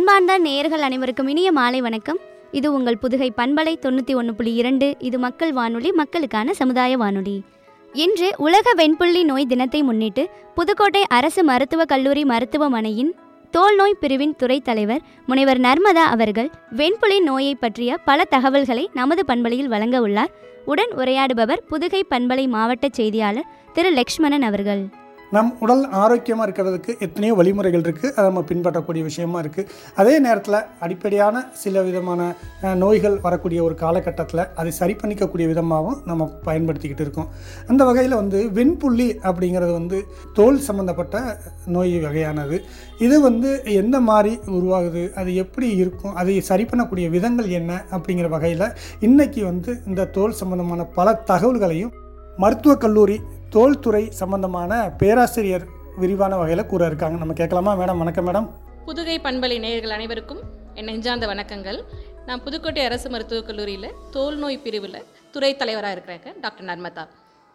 அன்பார்ந்த நேயர்கள் அனைவருக்கும் இனிய மாலை வணக்கம் இது உங்கள் புதுகை பண்பலை தொண்ணூற்றி ஒன்று புள்ளி இரண்டு இது மக்கள் வானொலி மக்களுக்கான சமுதாய வானொலி இன்று உலக வெண்புள்ளி நோய் தினத்தை முன்னிட்டு புதுக்கோட்டை அரசு மருத்துவக் கல்லூரி மருத்துவமனையின் தோல் நோய் பிரிவின் துறை தலைவர் முனைவர் நர்மதா அவர்கள் வெண்புலி நோயை பற்றிய பல தகவல்களை நமது பண்பலையில் வழங்க உள்ளார் உடன் உரையாடுபவர் புதுகை பண்பலை மாவட்ட செய்தியாளர் திரு லக்ஷ்மணன் அவர்கள் நம் உடல் ஆரோக்கியமாக இருக்கிறதுக்கு எத்தனையோ வழிமுறைகள் இருக்குது அதை நம்ம பின்பற்றக்கூடிய விஷயமா இருக்குது அதே நேரத்தில் அடிப்படையான சில விதமான அஹ், நோய்கள் வரக்கூடிய ஒரு காலகட்டத்தில் அதை சரி பண்ணிக்கக்கூடிய விதமாகவும் நம்ம பயன்படுத்திக்கிட்டு இருக்கோம் அந்த வகையில் வந்து வெண்புள்ளி அப்படிங்கிறது வந்து தோல் சம்மந்தப்பட்ட நோய் வகையானது இது வந்து எந்த மாதிரி உருவாகுது அது எப்படி இருக்கும் அதை சரி பண்ணக்கூடிய விதங்கள் என்ன அப்படிங்கிற வகையில் இன்னைக்கு வந்து இந்த தோல் சம்பந்தமான பல தகவல்களையும் மருத்துவக் கல்லூரி தோல் துறை சம்பந்தமான பேராசிரியர் விரிவான வகையில் கூற இருக்காங்க நம்ம கேட்கலாமா மேடம் வணக்கம் மேடம் புதுகை பண்பலை நேயர்கள் அனைவருக்கும் என் நெஞ்சார்ந்த வணக்கங்கள் நான் புதுக்கோட்டை அரசு மருத்துவக் கல்லூரியில் தோல் நோய் பிரிவில் துறை தலைவராக இருக்கிறேங்க டாக்டர் நர்மதா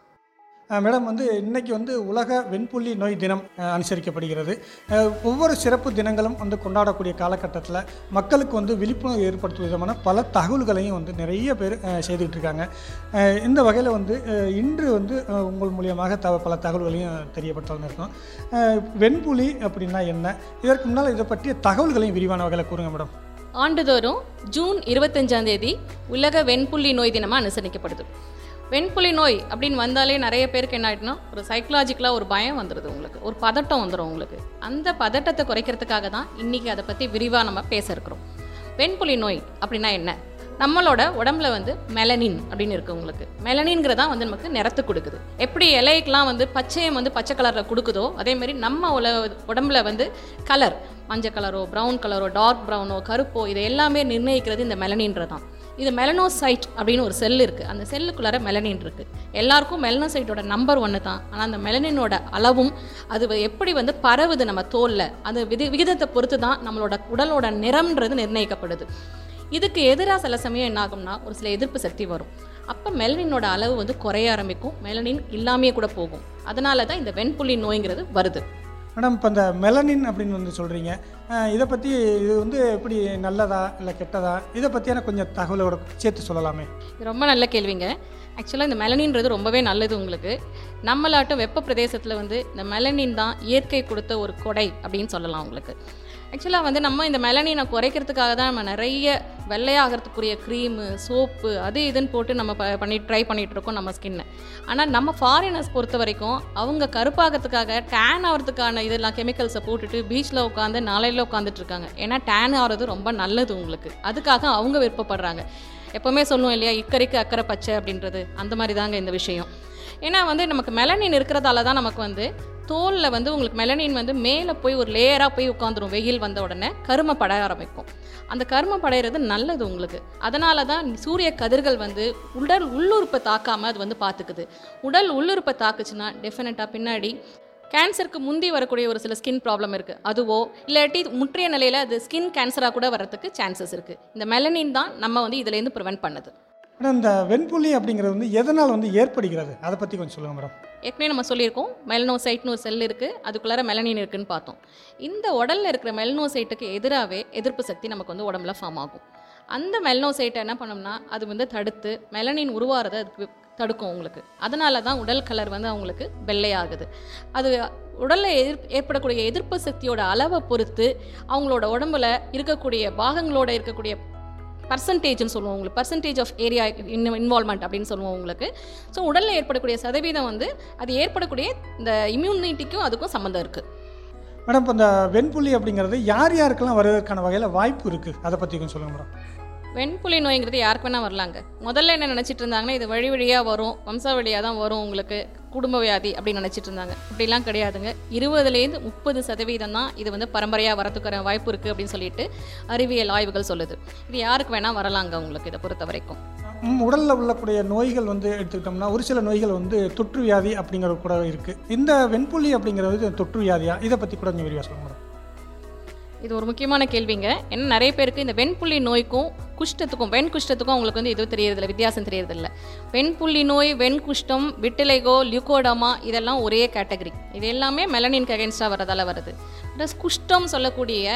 அஹ் மேடம் வந்து இன்னைக்கு வந்து உலக வெண்புள்ளி நோய் தினம் அஹ், அனுசரிக்கப்படுகிறது அஹ், ஒவ்வொரு சிறப்பு தினங்களும் வந்து கொண்டாடக்கூடிய காலகட்டத்தில் மக்களுக்கு வந்து விழிப்புணர்வு ஏற்படுத்தும் விதமான பல தகவல்களையும் வந்து நிறைய பேர் அஹ், செய்துக்கிட்டு இருக்காங்க அஹ், இந்த வகையில் வந்து அஹ், இன்று வந்து அஹ், உங்கள் மூலியமாக த பல தகவல்களையும் தெரியப்படுத்தலாம் இருக்கோம் அஹ், வெண்புலி அப்படின்னா என்ன இதற்கு முன்னால் இதை பற்றிய தகவல்களையும் விரிவான வகையில் கூறுங்க மேடம் ஆண்டுதோறும் ஜூன் இருபத்தஞ்சாம் தேதி உலக வெண்புள்ளி நோய் தினமாக அனுசரிக்கப்படுது வெண்புள்ளி நோய் அப்படின்னு வந்தாலே நிறைய பேருக்கு என்ன ஆயிடுனா ஒரு சைக்கலாஜிக்கலாக ஒரு பயம் வந்துடுது உங்களுக்கு ஒரு பதட்டம் வந்துடும் உங்களுக்கு அந்த பதட்டத்தை குறைக்கிறதுக்காக தான் இன்றைக்கி அதை பற்றி விரிவாக நம்ம பேச இருக்கிறோம் வெண்புலி நோய் அப்படின்னா என்ன நம்மளோட உடம்புல வந்து மெலனின் அப்படின்னு இருக்குது உங்களுக்கு மெலனின்கிறதா வந்து நமக்கு நிறத்து கொடுக்குது எப்படி இலைக்கெலாம் வந்து பச்சையம் வந்து பச்சை கலரில் கொடுக்குதோ அதே மாதிரி நம்ம உல உடம்புல வந்து கலர் மஞ்சள் கலரோ ப்ரௌன் கலரோ டார்க் ப்ரௌனோ கருப்போ இது எல்லாமே நிர்ணயிக்கிறது இந்த மெலனின்றதான் இது மெலனோசைட் அப்படின்னு ஒரு செல் இருக்குது அந்த செல்லுக்குள்ளார மெலனின் இருக்குது எல்லாருக்கும் மெலனோசைட்டோட நம்பர் ஒன்று தான் ஆனால் அந்த மெலனினோட அளவும் அது வ- எப்படி வந்து பரவுது நம்ம தோலில் அந்த விதி விகிதத்தை பொறுத்து தான் நம்மளோட உடலோட நிறம்ன்றது நிர்ணயிக்கப்படுது இதுக்கு எதிராக சில சமயம் என்ன ஆகும்னா ஒரு சில எதிர்ப்பு சக்தி வரும் அப்போ மெலனினோட அளவு வந்து குறைய ஆரம்பிக்கும் மெலனின் இல்லாமையே கூட போகும் அதனால தான் இந்த வெண்புள்ளி நோய்ங்கிறது வருது மேடம் இப்போ இந்த மெலனின் அப்படின்னு வந்து சொல்கிறீங்க இதை பற்றி இது வந்து எப்படி நல்லதா இல்லை கெட்டதா இதை பற்றியான கொஞ்சம் தகவலோட சேர்த்து சொல்லலாமே இது ரொம்ப நல்ல கேள்விங்க ஆக்சுவலாக இந்த மெலனின்றது ரொம்பவே நல்லது உங்களுக்கு நம்மளாட்டும் வெப்ப பிரதேசத்தில் வந்து இந்த மெலனின் தான் இயற்கை கொடுத்த ஒரு கொடை அப்படின்னு சொல்லலாம் உங்களுக்கு ஆக்சுவலாக வந்து நம்ம இந்த மெலனினை குறைக்கிறதுக்காக தான் நம்ம நிறைய வெள்ளையாகிறதுக்குரிய க்ரீமு சோப்பு அது இதுன்னு போட்டு நம்ம ப பண்ணி ட்ரை பண்ணிகிட்டு இருக்கோம் நம்ம ஸ்கின்னை ஆனால் நம்ம ஃபாரினர்ஸ் பொறுத்த வரைக்கும் அவங்க கருப்பாகிறதுக்காக டேன் ஆகிறதுக்கான இதெல்லாம் கெமிக்கல்ஸை போட்டுட்டு பீச்சில் உட்காந்து நாளையில் உட்காந்துட்டு இருக்காங்க ஏன்னா டேன் ஆகிறது ரொம்ப நல்லது உங்களுக்கு அதுக்காக அவங்க விருப்பப்படுறாங்க எப்போவுமே சொல்லுவோம் இல்லையா இக்கரைக்கு அக்கறை பச்சை அப்படின்றது அந்த மாதிரி தாங்க இந்த விஷயம் ஏன்னா வந்து நமக்கு மெலனின் இருக்கிறதால தான் நமக்கு வந்து தோலில் வந்து உங்களுக்கு மெலனின் வந்து மேலே போய் ஒரு லேயராக போய் உட்காந்துரும் வெயில் வந்த உடனே கருமை பட ஆரம்பிக்கும் அந்த கருமை படையிறது நல்லது உங்களுக்கு அதனால தான் சூரிய கதிர்கள் வந்து உடல் உள்ளுறுப்பை தாக்காமல் அது வந்து பார்த்துக்குது உடல் உள்ளுறுப்பை தாக்குச்சுன்னா டெஃபினட்டாக பின்னாடி கேன்சருக்கு முந்தி வரக்கூடிய ஒரு சில ஸ்கின் ப்ராப்ளம் இருக்குது அதுவோ இல்லாட்டி முற்றிய நிலையில் அது ஸ்கின் கேன்சராக கூட வரதுக்கு சான்சஸ் இருக்குது இந்த மெலனின் தான் நம்ம வந்து இதுலேருந்து ப்ரிவென்ட் பண்ணுது மேடம் இந்த வெண்புள்ளி அப்படிங்கிறது வந்து எதனால் வந்து ஏற்படுகிறது அதை பற்றி கொஞ்சம் சொல்லுங்கள் மேடம் ஏற்கனவே நம்ம சொல்லியிருக்கோம் மெலனோசைட்னு ஒரு செல் இருக்குது அதுக்குள்ளார மெலனின் இருக்குன்னு பார்த்தோம் இந்த உடலில் இருக்கிற மெலனோசைட்டுக்கு எதிராகவே எதிர்ப்பு சக்தி நமக்கு வந்து உடம்புல ஃபார்ம் ஆகும் அந்த மெலனோசைட்டை என்ன பண்ணோம்னா அது வந்து தடுத்து மெலனின் உருவாகிறத அதுக்கு தடுக்கும் உங்களுக்கு அதனால தான் உடல் கலர் வந்து அவங்களுக்கு வெள்ளையாகுது அது உடலில் எதிர் ஏற்படக்கூடிய எதிர்ப்பு சக்தியோட அளவை பொறுத்து அவங்களோட உடம்புல இருக்கக்கூடிய பாகங்களோட இருக்கக்கூடிய பர்சன்டேஜ்னு சொல்லுவோம் உங்களுக்கு பர்சன்டேஜ் ஆஃப் ஏரியா இன்வால்மெண்ட் அப்படின்னு சொல்லுவோம் உங்களுக்கு ஸோ உடலில் ஏற்படக்கூடிய சதவீதம் வந்து அது ஏற்படக்கூடிய இந்த இம்யூனிட்டிக்கும் அதுக்கும் சம்மந்தம் இருக்குது மேடம் இப்போ இந்த வெண்புள்ளி அப்படிங்கிறது யார் யாருக்கெல்லாம் வருவதற்கான வகையில் வாய்ப்பு இருக்குது அதை பற்றி கொஞ்சம் சொல்லுங்கள் மேடம் வெண்புலி நோய்ங்கிறது யாருக்கு வேணால் வரலாங்க முதல்ல என்ன நினச்சிட்டு இருந்தாங்கன்னா இது வழி வழியாக வரும் வம்சாவழியாக தான் வரும் உங்களுக்கு குடும்ப வியாதி அப்படின்னு நினச்சிட்டு இருந்தாங்க அப்படிலாம் கிடையாதுங்க இருபதுலேருந்து முப்பது சதவீதம் தான் இது வந்து பரம்பரையாக வரதுக்கான வாய்ப்பு இருக்குது அப்படின்னு சொல்லிட்டு அறிவியல் ஆய்வுகள் சொல்லுது இது யாருக்கு வேணால் வரலாங்க உங்களுக்கு இதை பொறுத்த வரைக்கும் ம், உடல்ல உள்ளக்கூடிய நோய்கள் வந்து எடுத்துக்கிட்டோம்னா ஒரு சில நோய்கள் வந்து தொற்று வியாதி அப்படிங்கிறது கூட இருக்குது இந்த வெண்புள்ளி அப்படிங்கிறது தொற்று வியாதியா இதை பற்றி கூட கொஞ்சம் விரிவாக சொல்லுங்கள் மேடம் இது ஒரு முக்கியமான கேள்விங்க ஏன்னா நிறைய பேருக்கு இந்த வெண்புள்ளி நோய்க்கும் குஷ்டத்துக்கும் வெண் குஷ்டத்துக்கும் அவங்களுக்கு வந்து இது தெரியறதில்ல வித்தியாசம் தெரியறதில்ல வெண்புள்ளி நோய் வெண் குஷ்டம் விட்டிலைகோ லியூகோடமா இதெல்லாம் ஒரே கேட்டகரி இது எல்லாமே மெலனின் அகேன்ஸ்டாக வரதால வருது ப்ளஸ் குஷ்டம் சொல்லக்கூடிய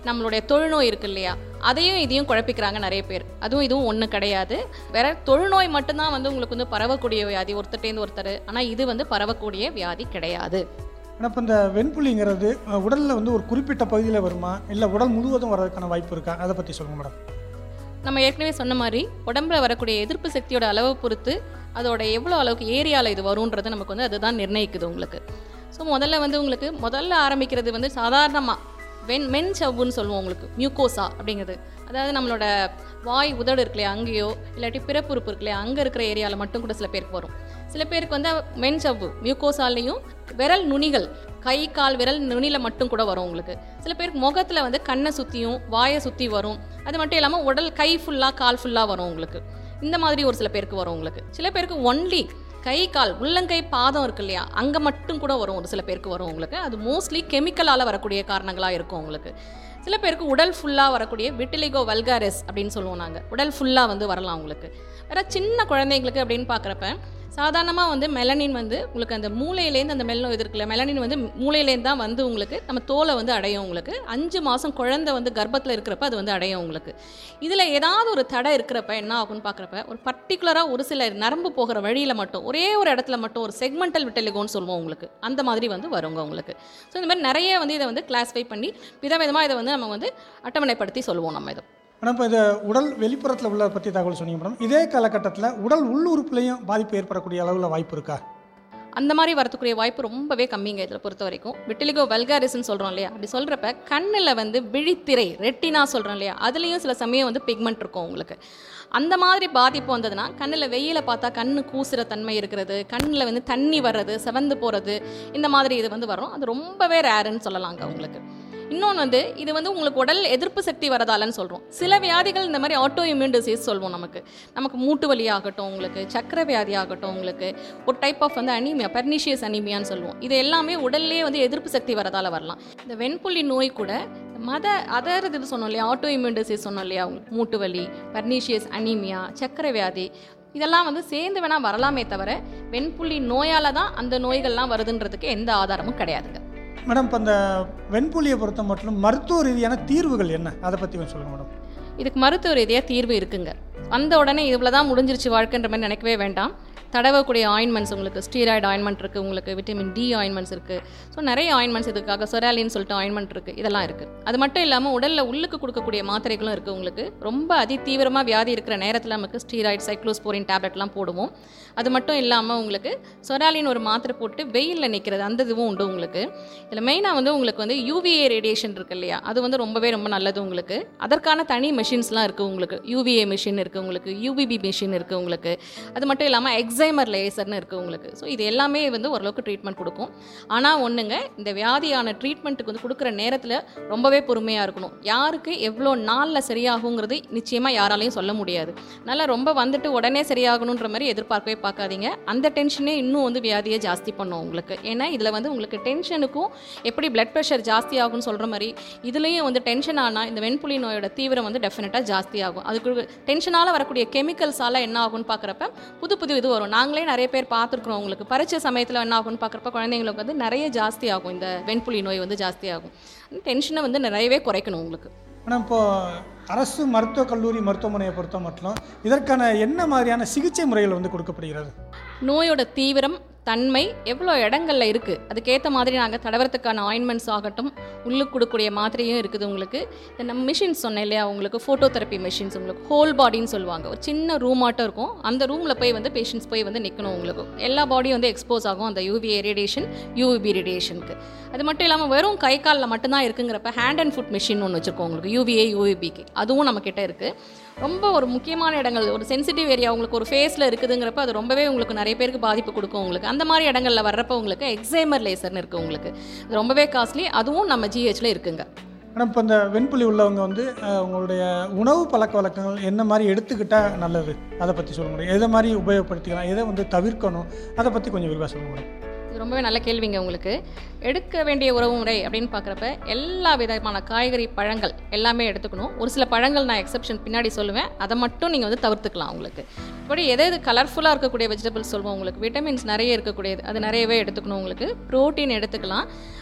நம்மளுடைய தொழுநோய் இருக்கு இல்லையா அதையும் இதையும் குழப்பிக்கிறாங்க நிறைய பேர் அதுவும் இதுவும் ஒன்று கிடையாது வேற தொழுநோய் மட்டும்தான் வந்து உங்களுக்கு வந்து பரவக்கூடிய வியாதி ஒருத்தர்ட்டேருந்து ஒருத்தர் ஆனால் இது வந்து பரவக்கூடிய வியாதி கிடையாது ஆனால் இப்போ இந்த வெண்புலிங்கிறது அஹ், உடல்ல வந்து ஒரு குறிப்பிட்ட பகுதியில் வருமா இல்லை உடல் முழுவதும் வர்றதுக்கான வாய்ப்பு இருக்கா அதை பற்றி சொல்லுங்க மேடம் நம்ம ஏற்கனவே சொன்ன மாதிரி உடம்புல வரக்கூடிய எதிர்ப்பு சக்தியோட அளவை பொறுத்து அதோட எவ்வளோ அளவுக்கு ஏரியாவில் இது வரும்ன்றது நமக்கு வந்து அதுதான் நிர்ணயிக்குது உங்களுக்கு ஸோ முதல்ல வந்து உங்களுக்கு முதல்ல ஆரம்பிக்கிறது வந்து சாதாரணமாக வெண் மென் சவ்வுன்னு சொல்லுவோம் உங்களுக்கு மியூக்கோசா அப்படிங்கிறது அதாவது நம்மளோட வாய் உதடு இருக்கு இல்லையா அங்கேயோ இல்லாட்டி பிறப்புறுப்பு இருக்கு இல்லையா அங்கே இருக்கிற ஏரியாவில் மட்டும் கூட சில பேருக்கு வரும் சில பேருக்கு வந்து மென் சவ்வு மியூக்கோசாலையும் விரல் நுனிகள் கை கால் விரல் நுனியில மட்டும் கூட வரும் உங்களுக்கு சில பேருக்கு முகத்தில் வந்து கண்ணை சுற்றியும் வாயை சுற்றி வரும் அது மட்டும் இல்லாமல் உடல் கை ஃபுல்லாக கால் ஃபுல்லாக வரும் உங்களுக்கு இந்த மாதிரி ஒரு சில பேருக்கு வரும் உங்களுக்கு சில பேருக்கு ஒன்லி கை கால் உள்ளங்கை பாதம் இருக்கு இல்லையா அங்கே மட்டும் கூட வரும் ஒரு சில பேருக்கு வரும் உங்களுக்கு அது மோஸ்ட்லி கெமிக்கலால் வரக்கூடிய காரணங்களாக இருக்கும் உங்களுக்கு சில பேருக்கு உடல் ஃபுல்லாக வரக்கூடிய விட்டிலிகோ வல்காரிஸ் அப்படின்னு சொல்லுவோம் நாங்கள் உடல் ஃபுல்லாக வந்து வரலாம் உங்களுக்கு வேற சின்ன குழந்தைங்களுக்கு அப்படின்னு பார்க்குறப்ப சாதாரணமாக வந்து மெலனின் வந்து உங்களுக்கு அந்த மூளையிலேருந்து அந்த மெல்லம் இது இருக்குல்ல மெலனின் வந்து மூளையிலேருந்து தான் வந்து உங்களுக்கு நம்ம தோலை வந்து அடையும் உங்களுக்கு அஞ்சு மாதம் குழந்தை வந்து கர்ப்பத்தில் இருக்கிறப்ப அது வந்து அடையும் உங்களுக்கு இதில் ஏதாவது ஒரு தடை இருக்கிறப்ப என்ன ஆகும்னு பார்க்குறப்ப ஒரு பர்டிகுலராக ஒரு சில நரம்பு போகிற வழியில் மட்டும் ஒரே ஒரு இடத்துல மட்டும் ஒரு செக்மெண்டல் விட்டலிகோன்னு சொல்லுவோம் உங்களுக்கு அந்த மாதிரி வந்து வருங்க உங்களுக்கு ஸோ இந்த மாதிரி நிறைய வந்து இதை வந்து கிளாஸிஃபை பண்ணி விதவிதமாக இதை வந்து நம்ம வந்து அட்டவணைப்படுத்தி சொல்லுவோம் நம்ம இதை ஆனால் இப்போ இது உடல் வெளிப்புறத்தில் உள்ள பற்றி தகவல் சொன்னீங்க மேடம் இதே காலகட்டத்தில் உடல் உள்ளுறுப்புலையும் பாதிப்பு ஏற்படக்கூடிய அளவில் வாய்ப்பு இருக்கா அந்த மாதிரி வரத்துக்குரிய வாய்ப்பு ரொம்பவே கம்மிங்க இதில் பொறுத்த வரைக்கும் விட்டிலிகோ வல்காரிஸ்ன்னு சொல்கிறோம் இல்லையா அப்படி சொல்கிறப்ப கண்ணில் வந்து விழித்திரை ரெட்டினா சொல்கிறோம் இல்லையா அதுலேயும் சில சமயம் வந்து பிக்மெண்ட் இருக்கும் உங்களுக்கு அந்த மாதிரி பாதிப்பு வந்ததுன்னா கண்ணில் வெயில பார்த்தா கண்ணு கூசுகிற தன்மை இருக்கிறது கண்ணில் வந்து தண்ணி வர்றது செவந்து போகிறது இந்த மாதிரி இது வந்து வரும் அது ரொம்பவே ரேருன்னு சொல்லலாங்க உங்களுக்கு இன்னொன்று வந்து இது வந்து உங்களுக்கு உடல் எதிர்ப்பு சக்தி வரதாலன்னு சொல்கிறோம் சில வியாதிகள் இந்த மாதிரி ஆட்டோ இம்யூன் டிசீஸ் சொல்லுவோம் நமக்கு நமக்கு மூட்டு வலி ஆகட்டும் உங்களுக்கு சக்கரை வியாதி ஆகட்டும் உங்களுக்கு ஒரு டைப் ஆஃப் வந்து அனீமியா பெர்னிஷியஸ் அனீமியான்னு சொல்லுவோம் இது எல்லாமே உடல்லே வந்து எதிர்ப்பு சக்தி வரதால வரலாம் இந்த வெண்புள்ளி நோய் கூட மத அதர் இது சொன்னோம் இல்லையா ஆட்டோ இம்யூன் டிசீஸ் சொன்னோம் இல்லையா உங்களுக்கு மூட்டு வலி பெர்னிஷியஸ் அனீமியா சக்கரை வியாதி இதெல்லாம் வந்து சேர்ந்து வேணால் வரலாமே தவிர வெண்புள்ளி நோயால் தான் அந்த நோய்கள்லாம் வருதுன்றதுக்கு எந்த ஆதாரமும் கிடையாதுங்க மேடம் இப்போ இந்த வெண்புலியை பொறுத்த மட்டும் மருத்துவ ரீதியான தீர்வுகள் என்ன அதை பற்றி கொஞ்சம் சொல்லுங்கள் மேடம் இதுக்கு மருத்துவ ரீதியாக தீர்வு இருக்குங்க வந்த உடனே இவ்வளோ தான் முடிஞ்சிருச்சு வாழ்க்கைன்ற மாதிரி நினைக்கவே வேண்டாம் தடவக்கூடிய ஆயின்மெண்ட்ஸ் உங்களுக்கு ஸ்டீராய்டு ஆயின்மெண்ட் இருக்குது உங்களுக்கு விட்டமின் டி ஆயின்மெண்ட்ஸ் இருக்குது ஸோ நிறைய ஆயின்மெண்ட்ஸ் இதுக்காக சொராலின்னு சொல்லிட்டு ஆயின்மெண்ட் இருக்குது இதெல்லாம் இருக்குது அது மட்டும் இல்லாமல் உடலில் உள்ளுக்கு கொடுக்கக்கூடிய மாத்திரைகளும் இருக்குது உங்களுக்கு ரொம்ப அதி தீவிரமாக வியாதி இருக்கிற நேரத்தில் நமக்கு ஸ்டீராய்டு சைக்ளோஸ்போரின் டேப்லெட்லாம் போடுவோம் அது மட்டும் இல்லாமல் உங்களுக்கு சொராலின் ஒரு மாத்திரை போட்டு வெயிலில் நிற்கிறது அந்த இதுவும் உண்டு உங்களுக்கு இதில் மெயினாக வந்து உங்களுக்கு வந்து யூவிஏ ரேடியேஷன் இருக்கு இல்லையா அது வந்து ரொம்பவே ரொம்ப நல்லது உங்களுக்கு அதற்கான தனி மெஷின்ஸ்லாம் இருக்குது உங்களுக்கு யூவிஏ மிஷின் இருக்குது உங்களுக்கு யூவிபி மிஷின் இருக்குது உங்களுக்கு அது மட்டும் இல்லாமல் எக்ஸைமர் லேசர்னு இருக்குது உங்களுக்கு ஸோ இது எல்லாமே வந்து ஓரளவுக்கு ட்ரீட்மெண்ட் கொடுக்கும் ஆனால் ஒன்றுங்க இந்த வியாதியான ட்ரீட்மெண்ட்டுக்கு வந்து கொடுக்குற நேரத்தில் ரொம்பவே பொறுமையாக இருக்கணும் யாருக்கு எவ்வளோ நாளில் சரியாகுங்கிறது நிச்சயமாக யாராலையும் சொல்ல முடியாது அதனால் ரொம்ப வந்துட்டு உடனே சரியாகணுன்ற மாதிரி எதிர்பார்க்கவே பார்க்காதீங்க அந்த டென்ஷனே இன்னும் வந்து வியாதியை ஜாஸ்தி பண்ணும் உங்களுக்கு ஏன்னா இதில் வந்து உங்களுக்கு டென்ஷனுக்கும் எப்படி பிளட் ப்ரெஷர் ஜாஸ்தி ஆகும்னு சொல்கிற மாதிரி இதுலேயும் வந்து டென்ஷன் ஆனால் இந்த வெண்புலி நோயோட தீவிரம் வந்து டெஃபினட்டாக ஜாஸ்தி ஆகும் அதுக்கு டென்ஷனால் வரக்கூடிய கெமிக்கல்ஸால் என்ன ஆகும்னு பார்க்குறப்ப புது புது இது வரும் நாங்களே நிறைய பேர் பார்த்துருக்குறோம் உங்களுக்கு பரிச்சை சமயத்தில் என்ன ஆகும்னு பார்க்குறப்ப குழந்தைங்களுக்கு வந்து நிறைய ஜாஸ்தி ஆகும் இந்த வெண்புலி நோய் வந்து ஜாஸ்தி ஆகும் டென்ஷனை வந்து நிறையவே குறைக்கணும் உங்களுக்கு ஆனால் இப்போ அரசு மருத்துவக் கல்லூரி மருத்துவமனையை பொறுத்த மட்டும் இதற்கான என்ன மாதிரியான சிகிச்சை முறைகள் வந்து கொடுக்கப்படுகிறது நோயோட தீவிரம் தன்மை எவ்வளோ இடங்கள்ல இருக்குது அதுக்கேற்ற மாதிரி நாங்கள் தடவரத்துக்கான ஆயின்மெண்ட்ஸ் ஆகட்டும் உள்ளுக்கு கொடுக்கக்கூடிய மாத்திரையும் இருக்குது உங்களுக்கு இந்த நம்ம மிஷின்ஸ் சொன்னேன் இல்லையா உங்களுக்கு ஃபோட்டோ தெரப்பி மிஷின்ஸ் உங்களுக்கு ஹோல் பாடின்னு சொல்லுவாங்க ஒரு சின்ன ரூம் ஆட்டம் இருக்கும் அந்த ரூமில் போய் வந்து பேஷண்ட்ஸ் போய் வந்து நிற்கணும் உங்களுக்கு எல்லா பாடியும் வந்து எக்ஸ்போஸ் ஆகும் அந்த யூவிஏ ரேடியேஷன் யூவிபி ரேடியேஷனுக்கு அது மட்டும் இல்லாமல் வெறும் கை காலில் மட்டும்தான் இருக்குங்கிறப்ப ஹேண்ட் அண்ட் ஃபுட் மிஷின் ஒன்று வச்சுருக்கோம் உங்களுக்கு யூவிஏ யூவிபிக்கு அதுவும் நம்ம கிட்ட இருக்குது ரொம்ப ஒரு முக்கியமான இடங்கள் ஒரு சென்சிட்டிவ் ஏரியா உங்களுக்கு ஒரு ஃபேஸில் இருக்குதுங்கிறப்ப அது ரொம்பவே உங்களுக்கு நிறைய பேருக்கு பாதிப்பு கொடுக்கும் உங்களுக்கு அந்த மாதிரி இடங்கள்ல வர்றப்ப உங்களுக்கு எக்ஸைமர் லேசர்னு இருக்குது உங்களுக்கு அது ரொம்பவே காஸ்ட்லி அதுவும் நம்ம ஜிஹெச்சில் இருக்குங்க ஆனால் இப்போ இந்த வெண்புலி உள்ளவங்க வந்து அஹ், உங்களுடைய உணவு பழக்க வழக்கங்கள் என்ன மாதிரி எடுத்துக்கிட்டால் நல்லது அதை பற்றி சொல்ல முடியும் எதை மாதிரி உபயோகப்படுத்திக்கலாம் எதை வந்து தவிர்க்கணும் அதை பற்றி கொஞ்சம் விரிவாக சொல்ல முடியும் இது ரொம்பவே நல்ல கேள்விங்க உங்களுக்கு எடுக்க வேண்டிய உறவு முறை அப்படின்னு பார்க்குறப்ப எல்லா விதமான காய்கறி பழங்கள் எல்லாமே எடுத்துக்கணும் ஒரு சில பழங்கள் நான் எக்ஸப்ஷன் பின்னாடி சொல்லுவேன் அதை மட்டும் நீங்கள் வந்து தவிர்த்துக்கலாம் உங்களுக்கு இப்படி எது எது கலர்ஃபுல்லாக இருக்கக்கூடிய வெஜிடபிள்ஸ் சொல்லுவோம் உங்களுக்கு விட்டமின்ஸ் நிறைய இருக்கக்கூடியது அது நிறையவே எடுத்துக்கணும் உங்களுக்கு ப்ரோட்டீன் எடுத்துக்கலாம்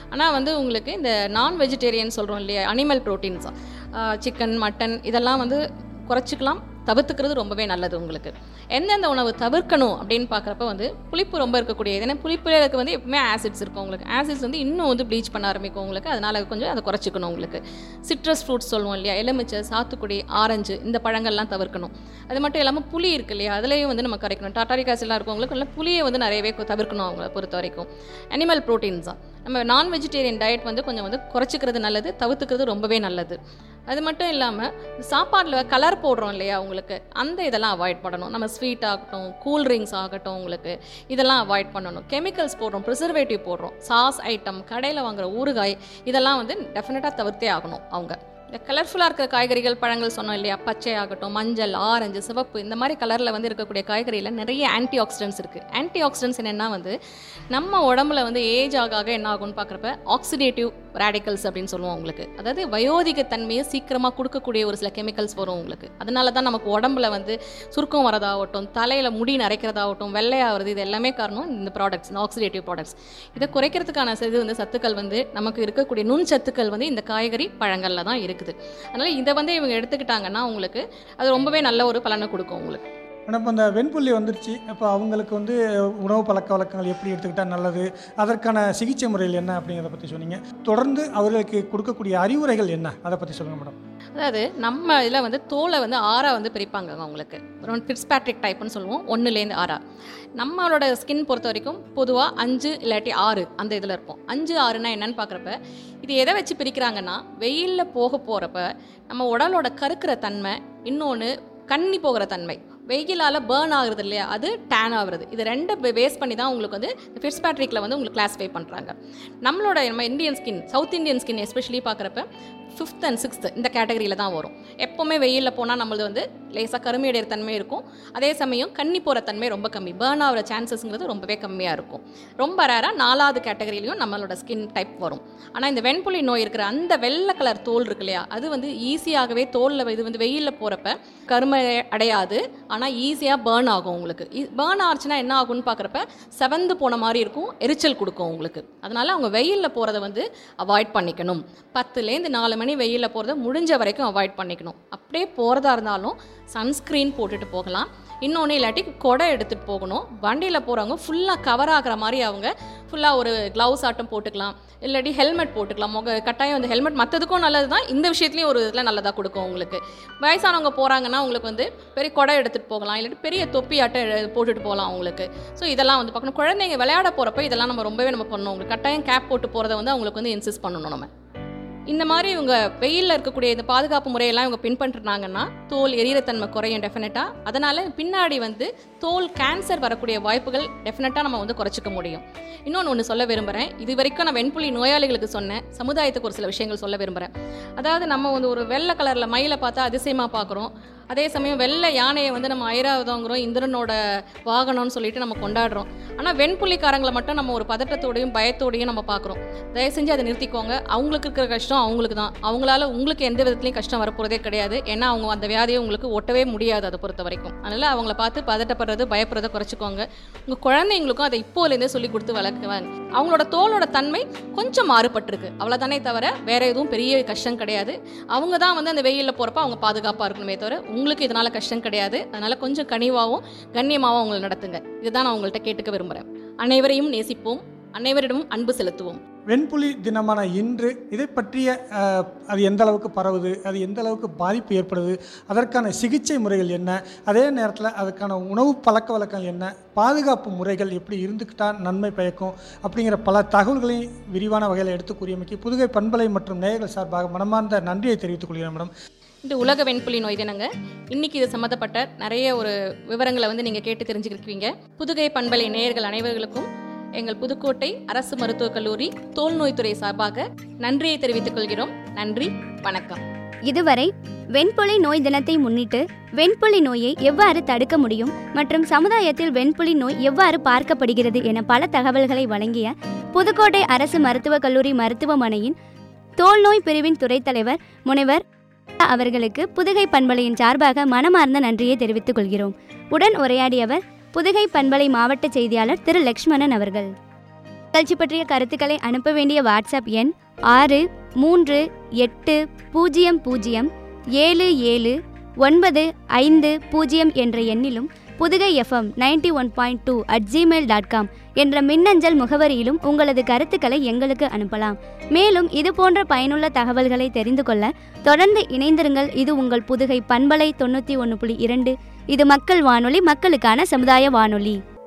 ஆனால் வந்து உங்களுக்கு இந்த நான் வெஜிடேரியன் சொல்கிறோம் இல்லையா அனிமல் ப்ரோட்டீன்ஸ் சிக்கன் மட்டன் இதெல்லாம் வந்து குறைச்சிக்கலாம் தவிர்த்துக்கிறது ரொம்பவே நல்லது உங்களுக்கு எந்தெந்த உணவு தவிர்க்கணும் அப்படின்னு பார்க்குறப்ப வந்து புளிப்பு ரொம்ப இருக்கக்கூடிய ஏன்னா புளிப்புக்கு வந்து எப்பவுமே ஆசிட்ஸ் இருக்கும் உங்களுக்கு ஆசிட்ஸ் வந்து இன்னும் வந்து ப்ளீச் பண்ண ஆரம்பிக்கும் உங்களுக்கு அதனால் கொஞ்சம் அதை குறைச்சிக்கணும் உங்களுக்கு சிட்ரஸ் ஃப்ரூட்ஸ் சொல்லுவோம் இல்லையா எலுமிச்சை சாத்துக்குடி ஆரஞ்சு இந்த பழங்கள்லாம் தவிர்க்கணும் அது மட்டும் இல்லாமல் புளி இருக்கு இல்லையா அதுலேயும் வந்து நம்ம கரைக்கணும் டாட்டாரிக் ஆசிட்லாம் இருக்கவங்களுக்கு நல்லா புளியை வந்து நிறையவே கு- தவிர்க்கணும் அவங்கள பொறுத்த வரைக்கும் அனிமல் ப்ரோட்டீன்ஸ் தான் நம்ம நான் வெஜிடேரியன் டயட் வந்து கொஞ்சம் வந்து குறைச்சிக்கிறது நல்லது தவிர்த்துக்கிறது ரொம்பவே நல்லது அது மட்டும் இல்லாமல் சாப்பாடில் கலர் போடுறோம் இல்லையா உங்களுக்கு அந்த இதெல்லாம் அவாய்ட் பண்ணணும் நம்ம ஸ்வீட் ஆகட்டும் கூல் ட்ரிங்க்ஸ் ஆகட்டும் உங்களுக்கு இதெல்லாம் அவாய்ட் பண்ணணும் கெமிக்கல்ஸ் போடுறோம் ப்ரிசர்வேட்டிவ் போடுறோம் சாஸ் ஐட்டம் கடையில் வாங்குற ஊறுகாய் இதெல்லாம் வந்து டெஃபினட்டாக தவிர்த்தே ஆகணும் அவங்க இந்த கலர்ஃபுல்லாக இருக்கிற காய்கறிகள் பழங்கள் சொன்னோம் இல்லையா பச்சை ஆகட்டும் மஞ்சள் ஆரஞ்சு சிவப்பு இந்த மாதிரி கலரில் வந்து இருக்கக்கூடிய காய்கறியில் நிறைய ஆன்டி ஆக்சிடென்ட்ஸ் இருக்குது ஆன்டி ஆக்சிடென்ட்ஸ் என்னென்னா வந்து நம்ம உடம்புல வந்து ஏஜ் ஆக ஆக என்ன ஆகும்னு பார்க்குறப்ப ஆக்சிடேட்டிவ் ரேடிக்கல்ஸ் அப்படின்னு சொல்லுவோம் உங்களுக்கு அதாவது வயோதிக தன்மையை சீக்கிரமாக கொடுக்கக்கூடிய ஒரு சில கெமிக்கல்ஸ் வரும் உங்களுக்கு அதனால தான் நமக்கு உடம்புல வந்து சுருக்கம் வரதாகட்டும் தலையில் முடி நரைக்கிறதாகட்டும் வெள்ளையாகிறது இது எல்லாமே காரணம் இந்த ப்ராடக்ட்ஸ் இந்த ஆக்சிடேட்டிவ் ப்ராடக்ட்ஸ் இதை குறைக்கிறதுக்கான இது வந்து சத்துக்கள் வந்து நமக்கு இருக்கக்கூடிய நுண் சத்துக்கள் வந்து இந்த காய்கறி பழங்களில் தான் இருக்குது அதனால் இதை வந்து இவங்க எடுத்துக்கிட்டாங்கன்னா உங்களுக்கு அது ரொம்பவே நல்ல ஒரு பலனை கொடுக்கும் உங்களுக்கு ஆனால் இப்போ இந்த வெண்புள்ளி வந்துருச்சு இப்போ அவங்களுக்கு வந்து உணவு பழக்க வழக்கங்கள் எப்படி எடுத்துக்கிட்டால் நல்லது அதற்கான சிகிச்சை முறைகள் என்ன அப்படிங்கிறத பற்றி சொன்னீங்க தொடர்ந்து அவர்களுக்கு கொடுக்கக்கூடிய அறிவுரைகள் என்ன அதை பற்றி சொல்லுங்கள் மேடம் அதாவது நம்ம இதில் வந்து தோலை வந்து ஆறா வந்து பிரிப்பாங்க அவங்களுக்கு ஒரு ஃபிட்ஸ்பேட்ரிக் டைப்னு சொல்லுவோம் ஒன்றுலேருந்து ஆறா நம்மளோட ஸ்கின் பொறுத்த வரைக்கும் பொதுவாக அஞ்சு இல்லாட்டி ஆறு அந்த இதில் இருப்போம் அஞ்சு ஆறுனா என்னன்னு பார்க்குறப்ப இது எதை வச்சு பிரிக்கிறாங்கன்னா வெயிலில் போக போகிறப்ப நம்ம உடலோட கருக்கிற தன்மை இன்னொன்று கண்ணி போகிற தன்மை வெயிலால் பேர்ன் ஆகுறது இல்லையா அது டேன் ஆகுறது இது ரெண்டு பேஸ் பண்ணி தான் உங்களுக்கு வந்து ஃபிட்ஸ்பேட்ரிக்கில் வந்து உங்களுக்கு கிளாஸிஃபை பண்ணுறாங்க நம்மளோட நம்ம Indian skin south Indian skin especially பார்க்குறப்ப ஃபிஃப்த் அண்ட் சிக்ஸ்த் இந்த கேட்டகரியில் தான் வரும் எப்போவுமே வெயிலில் போனால் நம்மளது வந்து லேசாக கருமையடைகிற தன்மை இருக்கும் அதே சமயம் கண்ணி போகிற தன்மை ரொம்ப கம்மி பேர்ன் ஆகிற சான்சஸ்ங்கிறது ரொம்பவே கம்மியாக இருக்கும் ரொம்ப ரேராக நாலாவது கேட்டகரியிலையும் நம்மளோட ஸ்கின் டைப் வரும் ஆனால் இந்த வெண்புலி நோய் இருக்கிற அந்த வெள்ளை கலர் தோல் இருக்கு இல்லையா அது வந்து ஈஸியாகவே தோலில் இது வந்து வெயிலில் போகிறப்ப கருமை அடையாது ஆனால் ஈஸியாக பேர்ன் ஆகும் உங்களுக்கு பேர்ன் ஆச்சுன்னா என்ன ஆகும்னு பார்க்குறப்ப செவந்து போன மாதிரி இருக்கும் எரிச்சல் கொடுக்கும் உங்களுக்கு அதனால அவங்க வெயிலில் போகிறத வந்து அவாய்ட் பண்ணிக்கணும் பத்துலேருந்து நாலு மணி வெயிலில் போகிறத முடிஞ்ச வரைக்கும் அவாய்ட் பண்ணிக்கணும் அப்படியே போகிறதா இருந்தாலும் சன்ஸ்க்ரீன் போட்டுட்டு போகலாம் இன்னொன்று இல்லாட்டி கொடை எடுத்துகிட்டு போகணும் வண்டியில் போகிறவங்க ஃபுல்லாக கவர் ஆகிற மாதிரி அவங்க ஃபுல்லாக ஒரு க்ளவுஸ் ஆட்டம் போட்டுக்கலாம் இல்லாட்டி ஹெல்மெட் போட்டுக்கலாம் முக கட்டாயம் அந்த ஹெல்மெட் மற்றதுக்கும் நல்லது தான் இந்த விஷயத்துலையும் ஒரு இதில் நல்லதாக கொடுக்கும் உங்களுக்கு வயசானவங்க போகிறாங்கன்னா உங்களுக்கு வந்து பெரிய கொடை எடுத்துகிட்டு போகலாம் இல்லாட்டி பெரிய தொப்பி ஆட்டை எ- போட்டுட்டு போகலாம் அவங்களுக்கு ஸோ இதெல்லாம் வந்து பார்க்கணும் குழந்தைங்க விளையாட போகிறப்ப இதெல்லாம் நம்ம ரொம்பவே நம்ம பண்ணணும் உங்களுக்கு கட்டாயம் கேப் போட்டு போகிறத வந்து அவங்களுக்கு வந்து இன்சிஸ்ட் பண்ணணும் நம்ம இந்த மாதிரி இவங்க வெயிலில் இருக்கக்கூடிய இந்த பாதுகாப்பு முறையெல்லாம் இவங்க பின்பற்றினாங்கன்னா தோல் எரியத்தன்மை குறையும் டெஃபினட்டாக அதனால் பின்னாடி வந்து தோல் கேன்சர் வரக்கூடிய வாய்ப்புகள் டெஃபினட்டாக நம்ம வந்து குறைச்சிக்க முடியும் இன்னொன்று ஒன்று சொல்ல விரும்புகிறேன் இது வரைக்கும் நான் வெண்புலி நோயாளிகளுக்கு சொன்னேன் சமுதாயத்துக்கு ஒரு சில விஷயங்கள் சொல்ல விரும்புகிறேன் அதாவது நம்ம வந்து ஒரு வெள்ளை கலரில் மயிலை பார்த்தா அதிசயமாக பார்க்குறோம் அதே சமயம் வெள்ளை யானையை வந்து நம்ம ஐராவதங்கிறோம் இந்திரனோட வாகனம்னு சொல்லிட்டு நம்ம கொண்டாடுறோம் ஆனால் வெண்புள்ளிக்காரங்களை மட்டும் நம்ம ஒரு பதட்டத்தோடையும் பயத்தோடையும் நம்ம பார்க்குறோம் தயவு செஞ்சு அதை நிறுத்திக்கோங்க அவங்களுக்கு இருக்கிற கஷ்டம் அவங்களுக்கு தான் அவங்களால உங்களுக்கு எந்த விதத்துலையும் கஷ்டம் வரப்போகிறதே கிடையாது ஏன்னா அவங்க அந்த வியாதியை உங்களுக்கு ஒட்டவே முடியாது அதை பொறுத்த வரைக்கும் அதனால் அவங்கள பார்த்து பதட்டப்படுறது பயப்படுறதை குறைச்சிக்கோங்க உங்கள் குழந்தைங்களுக்கும் அதை இப்போலேருந்தே சொல்லி கொடுத்து வளர்க்குவாங்க அவங்களோட தோலோட தன்மை கொஞ்சம் மாறுபட்டிருக்கு அவ்வளோதானே தவிர வேற எதுவும் பெரிய கஷ்டம் கிடையாது அவங்க தான் வந்து அந்த வெயிலில் போகிறப்ப அவங்க பாதுகாப்பாக இருக்கணுமே தவிர உங்களுக்கு இதனால் கஷ்டம் கிடையாது அதனால் கொஞ்சம் கனிவாகவும் கண்ணியமாகவும் அவங்களை நடத்துங்க இதுதான் நான் உங்கள்கிட்ட கேட்டுக்க விரும்புகிறேன் அனைவரையும் நேசிப்போம் அனைவரிடமும் அன்பு செலுத்துவோம் வெண்புலி தினமான இன்று இதை பற்றிய அஹ், அது எந்த அளவுக்கு பரவுது அது எந்த அளவுக்கு பாதிப்பு ஏற்படுது அதற்கான சிகிச்சை முறைகள் என்ன அதே நேரத்தில் அதுக்கான உணவு பழக்க வழக்கங்கள் என்ன பாதுகாப்பு முறைகள் எப்படி இருந்துக்கிட்டால் நன்மை பயக்கும் அப்படிங்கிற பல தகவல்களையும் விரிவான வகையில் எடுத்து கூறியமைக்கு புதுகை பண்பலை மற்றும் நேயர்கள் சார்பாக மனமார்ந்த நன்றியை தெரிவித்துக் கொள்கிறேன் மேடம் இந்த உலக வெண்புலி நோய் தினங்க இன்னைக்கு இது சம்மந்தப்பட்ட நிறைய ஒரு விவரங்களை வந்து நீங்கள் கேட்டு தெரிஞ்சுக்கிருக்கீங்க புதுகை பண்பலை நேயர்கள் அனைவர்களுக்கும் எங்கள் புதுக்கோட்டை அரசு மருத்துவக் கல்லூரி தோல் நோய்த்துறை சார்பாக நன்றியை தெரிவித்துக் கொள்கிறோம் நன்றி வணக்கம் இதுவரை வெண்புலி நோய் தினத்தை முன்னிட்டு வெண்புலி நோயை எவ்வாறு தடுக்க முடியும் மற்றும் சமுதாயத்தில் வெண்புலி நோய் எவ்வாறு பார்க்கப்படுகிறது என பல தகவல்களை வழங்கிய புதுக்கோட்டை அரசு மருத்துவக் கல்லூரி மருத்துவமனையின் தோல் நோய் பிரிவின் துறைத் தலைவர் முனைவர் அவர்களுக்கு புதுகை பண்பலையின் சார்பாக மனமார்ந்த நன்றியை தெரிவித்துக் கொள்கிறோம் உடன் உரையாடியவர் புதுகை பண்பலை மாவட்ட செய்தியாளர் திரு லக்ஷ்மணன் அவர்கள் நிகழ்ச்சி பற்றிய கருத்துக்களை அனுப்ப வேண்டிய வாட்ஸ்அப் எண் ஆறு மூன்று எட்டு பூஜ்ஜியம் பூஜ்ஜியம் ஏழு ஏழு ஒன்பது ஐந்து பூஜ்ஜியம் என்ற எண்ணிலும் Puthugai FM ninety one point two at Gmail dot com என்ற மின்னஞ்சல் முகவரியிலும் உங்களது கருத்துக்களை எங்களுக்கு அனுப்பலாம் மேலும் இது போன்ற பயனுள்ள தகவல்களை தெரிந்து கொள்ள தொடர்ந்து இணைந்திருங்கள் இது உங்கள் புதுகை பண்பலை தொண்ணூற்றி ஒன்று புள்ளி இரண்டு இது மக்கள் வானொலி மக்களுக்கான சமுதாய வானொலி